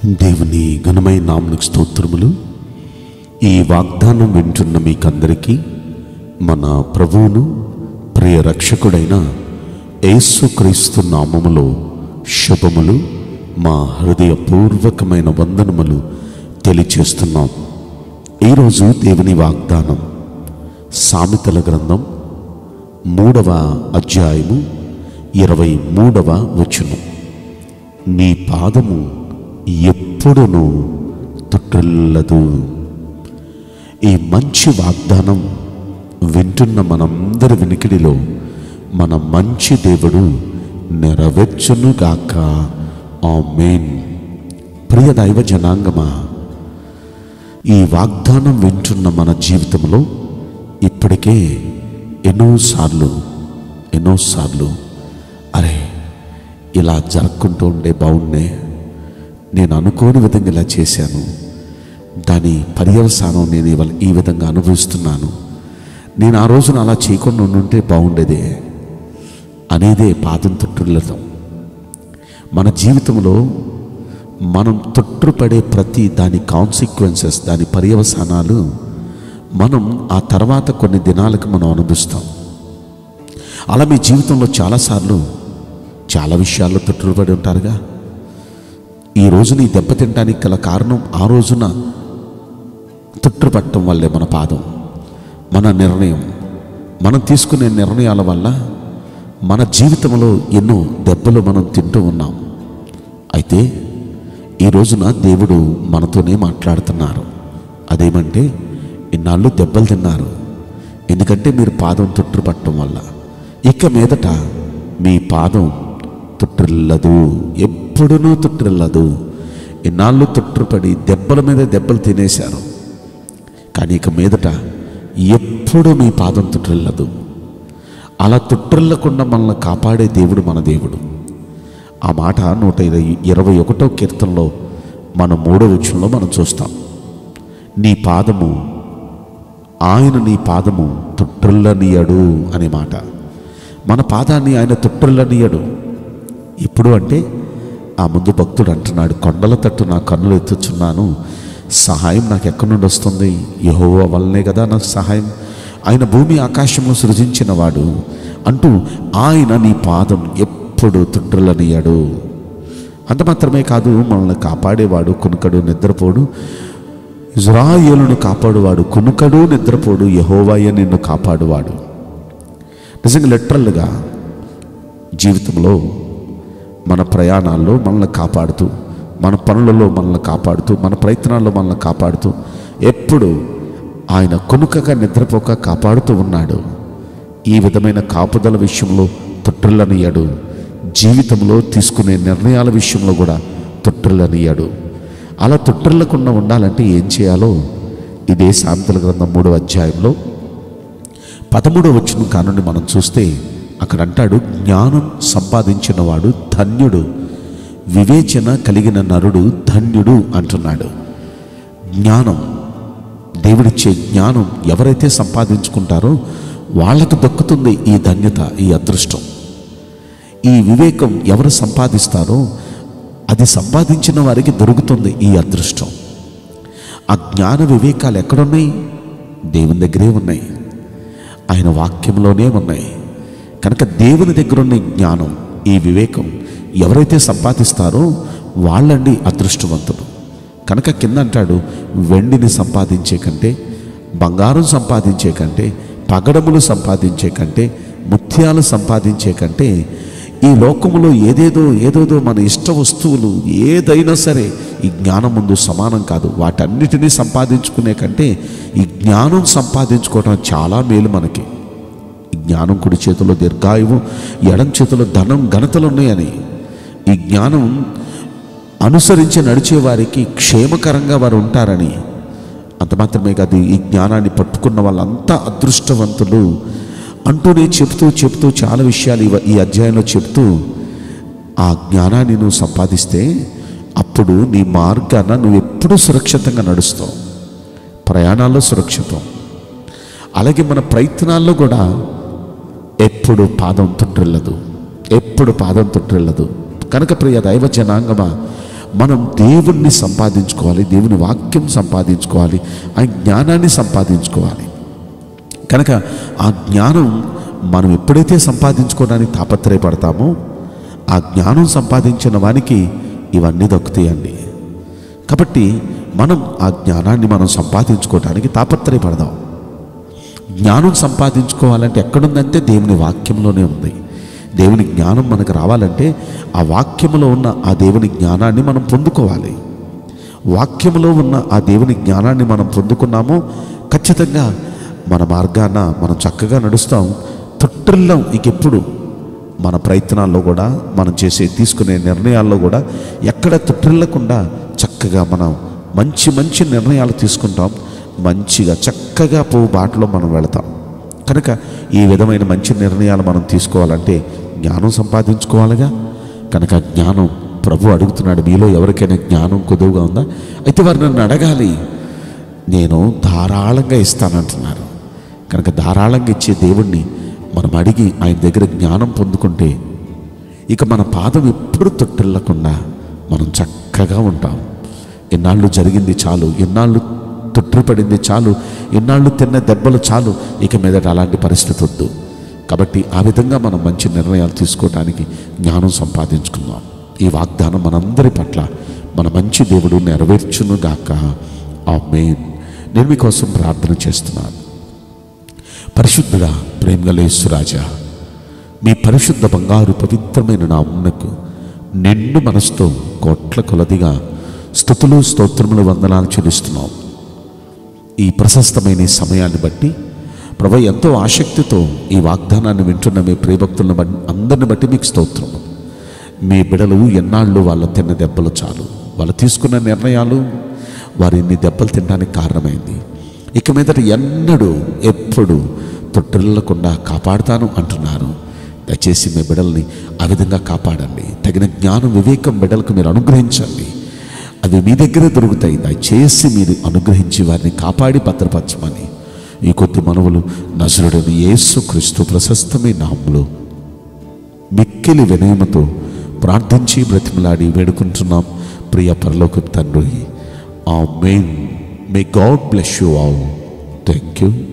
దేవుని ఘనమైన నామనికి స్తోత్రములు ఈ వాగ్దానం వింటున్న మీకందరికీ మన ప్రభువును ప్రియ రక్షకుడైన యేసుక్రీస్తు నామములో శుభములు మా హృదయపూర్వకమైన వందనములు తెలియచేస్తున్నాం ఈరోజు దేవుని వాగ్దానం సామెతల గ్రంథం మూడవ అధ్యాయము ఇరవై మూడవ వచనం నీ పాదము ఎప్పుడునూ తొట్టిల్లదు ఈ మంచి వాగ్దానం వింటున్న మనందరి వినికిడిలో మన మంచి దేవుడు నెరవేర్చునుగాక ఆమేన్ ప్రియ దైవ జనాంగమా ఈ వాగ్దానం వింటున్న మన జీవితంలో ఇప్పటికే ఎన్నోసార్లు ఎన్నోసార్లు అరే ఇలా జరుపుకుంటూ ఉండే బాగుండే నేను అనుకోని విధంగా ఇలా చేశాను దాని పర్యవసానం నేను ఇవాళ ఈ విధంగా అనుభవిస్తున్నాను నేను ఆ రోజున అలా చేయకుండా ఉంటే బాగుండేదే అనేదే పాదం తొట్టులతం మన జీవితంలో మనం తొట్టుపడే ప్రతి దాని కాన్సిక్వెన్సెస్ దాని పర్యవసానాలు మనం ఆ తర్వాత కొన్ని దినాలకు మనం అనుభవిస్తాం అలా మీ జీవితంలో చాలాసార్లు చాలా విషయాల్లో తొట్టుపడి ఉంటారుగా ఈ రోజున ఈ దెబ్బతింటానికి గల కారణం ఆ రోజున తొట్టుపట్టడం వల్లే మన పాదం మన నిర్ణయం మనం తీసుకునే నిర్ణయాల వల్ల మన జీవితంలో ఎన్నో దెబ్బలు మనం తింటూ ఉన్నాం అయితే ఈ రోజున దేవుడు మనతోనే మాట్లాడుతున్నారు అదేమంటే ఇన్నాళ్ళు దెబ్బలు తిన్నారు ఎందుకంటే మీరు పాదం తొట్టుపట్టడం వల్ల ఇక మీదట మీ పాదం తొట్టిల్లదు ఎప్పుడునూ తొట్టిల్లదు ఇన్నాళ్ళు తొట్టుపడి దెబ్బల మీద దెబ్బలు తినేశారు కానీ ఇక మీదట ఎప్పుడు మీ పాదం తొట్టిల్లదు అలా తొట్టిల్లకుండా మనల్ని కాపాడే దేవుడు మన దేవుడు ఆ మాట నూట ఇరవై ఇరవై ఒకటో కీర్తనలో మన మూడో వచ్చంలో మనం చూస్తాం నీ పాదము ఆయన నీ పాదము తొట్టిల్లనీయడు అనే మాట మన పాదాన్ని ఆయన తొట్టిల్లనీయడు ఇప్పుడు అంటే ఆ ముందు భక్తుడు అంటున్నాడు కొండల తట్టు నా కన్నులు ఎత్తుచున్నాను సహాయం నాకు ఎక్కడి నుండి వస్తుంది యహోవా వల్లనే కదా నాకు సహాయం ఆయన భూమి ఆకాశంలో సృజించిన వాడు అంటూ ఆయన నీ పాదం ఎప్పుడు తుండ్రులనియాడు అంత మాత్రమే కాదు మనల్ని కాపాడేవాడు కొనుకడు నిద్రపోడు ఇజ్రాయేలును కాపాడువాడు కొనుకడు నిద్రపోడు యహోవాయ నిన్ను కాపాడువాడు నిజంగా లిటరల్గా జీవితంలో మన ప్రయాణాల్లో మనల్ని కాపాడుతూ మన పనులలో మనల్ని కాపాడుతూ మన ప్రయత్నాల్లో మనల్ని కాపాడుతూ ఎప్పుడు ఆయన కొనుకగా నిద్రపోక కాపాడుతూ ఉన్నాడు ఈ విధమైన కాపుదల విషయంలో తొట్టిల్లనియాడు జీవితంలో తీసుకునే నిర్ణయాల విషయంలో కూడా తొట్టిల్లనియాడు అలా తొట్టిల్లకుండా ఉండాలంటే ఏం చేయాలో ఇదే సాంతల గ్రంథం మూడో అధ్యాయంలో పదమూడో వచ్చిన కానుండి మనం చూస్తే అక్కడ అంటాడు జ్ఞానం సంపాదించిన వాడు ధన్యుడు వివేచన కలిగిన నరుడు ధన్యుడు అంటున్నాడు జ్ఞానం దేవుడిచ్చే జ్ఞానం ఎవరైతే సంపాదించుకుంటారో వాళ్ళకు దక్కుతుంది ఈ ధన్యత ఈ అదృష్టం ఈ వివేకం ఎవరు సంపాదిస్తారో అది సంపాదించిన వారికి దొరుకుతుంది ఈ అదృష్టం ఆ జ్ఞాన వివేకాలు ఎక్కడున్నాయి దేవుని దగ్గరే ఉన్నాయి ఆయన వాక్యంలోనే ఉన్నాయి కనుక దేవుని దగ్గర ఉన్న ఈ జ్ఞానం ఈ వివేకం ఎవరైతే సంపాదిస్తారో వాళ్ళండి అదృష్టవంతులు కనుక కింద అంటాడు వెండిని సంపాదించే కంటే బంగారం సంపాదించే కంటే పగడములు సంపాదించే కంటే ముత్యాలు సంపాదించే కంటే ఈ లోకములో ఏదేదో ఏదేదో మన ఇష్ట వస్తువులు ఏదైనా సరే ఈ జ్ఞానం ముందు సమానం కాదు వాటన్నిటినీ సంపాదించుకునే కంటే ఈ జ్ఞానం సంపాదించుకోవడం చాలా మేలు మనకి ఈ జ్ఞానం కుడి చేతిలో దీర్ఘాయువు ఎడం చేతిలో ధనం ఘనతలు ఉన్నాయని ఈ జ్ఞానం అనుసరించి నడిచే వారికి క్షేమకరంగా వారు ఉంటారని అంత మాత్రమే కాదు ఈ జ్ఞానాన్ని పట్టుకున్న వాళ్ళంతా అదృష్టవంతులు అంటూనే చెప్తూ చెప్తూ చాలా విషయాలు ఇవ- ఈ అధ్యాయంలో చెప్తూ ఆ జ్ఞానాన్ని నువ్వు సంపాదిస్తే అప్పుడు నీ మార్గాన నువ్వు ఎప్పుడూ సురక్షితంగా నడుస్తావు ప్రయాణాల్లో సురక్షితం అలాగే మన ప్రయత్నాల్లో కూడా ఎప్పుడు పాదం తొట్టిల్లదు ఎప్పుడు పాదం తొట్టిల్లదు కనుక ప్రియ దైవ జనాంగమా మనం దేవుణ్ణి సంపాదించుకోవాలి దేవుని వాక్యం సంపాదించుకోవాలి ఆ జ్ఞానాన్ని సంపాదించుకోవాలి కనుక ఆ జ్ఞానం మనం ఎప్పుడైతే సంపాదించుకోవడానికి తాపత్రయపడతామో ఆ జ్ఞానం సంపాదించిన వానికి ఇవన్నీ దక్కుతాయండి కాబట్టి మనం ఆ జ్ఞానాన్ని మనం సంపాదించుకోవడానికి తాపత్రయపడదాం జ్ఞానం సంపాదించుకోవాలంటే ఎక్కడుందంటే దేవుని వాక్యంలోనే ఉంది దేవుని జ్ఞానం మనకు రావాలంటే ఆ వాక్యములో ఉన్న ఆ దేవుని జ్ఞానాన్ని మనం పొందుకోవాలి వాక్యములో ఉన్న ఆ దేవుని జ్ఞానాన్ని మనం పొందుకున్నామో ఖచ్చితంగా మన మార్గాన మనం చక్కగా నడుస్తాం తొట్టిల్లం ఇంకెప్పుడు మన ప్రయత్నాల్లో కూడా మనం చేసే తీసుకునే నిర్ణయాల్లో కూడా ఎక్కడ తొట్టిల్లకుండా చక్కగా మనం మంచి మంచి నిర్ణయాలు తీసుకుంటాం మంచిగా చక్కగా పో బాటలో మనం వెళతాం కనుక ఈ విధమైన మంచి నిర్ణయాలు మనం తీసుకోవాలంటే జ్ఞానం సంపాదించుకోవాలిగా కనుక జ్ఞానం ప్రభు అడుగుతున్నాడు మీలో ఎవరికైనా జ్ఞానం కొదువుగా ఉందా అయితే వారు నన్ను అడగాలి నేను ధారాళంగా ఇస్తానంటున్నారు కనుక ధారాళంగా ఇచ్చే దేవుణ్ణి మనం అడిగి ఆయన దగ్గర జ్ఞానం పొందుకుంటే ఇక మన పాదం ఎప్పుడు తొట్టిల్లకుండా మనం చక్కగా ఉంటాం ఎన్నాళ్ళు జరిగింది చాలు ఎన్నాళ్ళు తొట్టిపడింది చాలు ఎన్నాళ్ళు తిన్న దెబ్బలు చాలు ఇక మీదట అలాంటి పరిస్థితి వద్దు కాబట్టి ఆ విధంగా మనం మంచి నిర్ణయాలు తీసుకోవడానికి జ్ఞానం సంపాదించుకుందాం ఈ వాగ్దానం మనందరి పట్ల మన మంచి దేవుడు నెరవేర్చును గాక ఆ నేను మీకోసం ప్రార్థన చేస్తున్నాను పరిశుద్ధుడా ప్రేమగలేశ్వరాజా మీ పరిశుద్ధ బంగారు పవిత్రమైన నామునకు నిండు మనసుతో కోట్ల కొలదిగా స్థుతులు స్తోత్రములు వందనాలు చెల్లిస్తున్నాం ఈ ప్రశస్తమైన ఈ సమయాన్ని బట్టి ప్రభు ఎంతో ఆసక్తితో ఈ వాగ్దానాన్ని వింటున్న మీ ప్రియభక్తులను బట్టి అందరిని బట్టి మీకు స్తోత్రము మీ బిడలు ఎన్నాళ్ళు వాళ్ళ తిన్న దెబ్బలు చాలు వాళ్ళు తీసుకున్న నిర్ణయాలు వారు ఇన్ని దెబ్బలు తినడానికి కారణమైంది ఇక మీదట ఎన్నడూ ఎప్పుడు తొట్టిల్లకుండా కాపాడుతాను అంటున్నారు దయచేసి మీ బిడల్ని ఆ విధంగా కాపాడండి తగిన జ్ఞానం వివేకం బిడలకు మీరు అనుగ్రహించండి అవి మీ దగ్గరే దొరుకుతాయి దయచేసి మీరు అనుగ్రహించి వారిని కాపాడి భద్రపరచమని ఈ కొద్ది మనవులు నజరుడని యేసు క్రీస్తు ప్రశస్తమైన నామములో మిక్కిలి వినయముతో ప్రార్థించి బ్రతిమలాడి వేడుకుంటున్నాం ప్రియ పరలోక తండ్రి amen may God bless you all thank you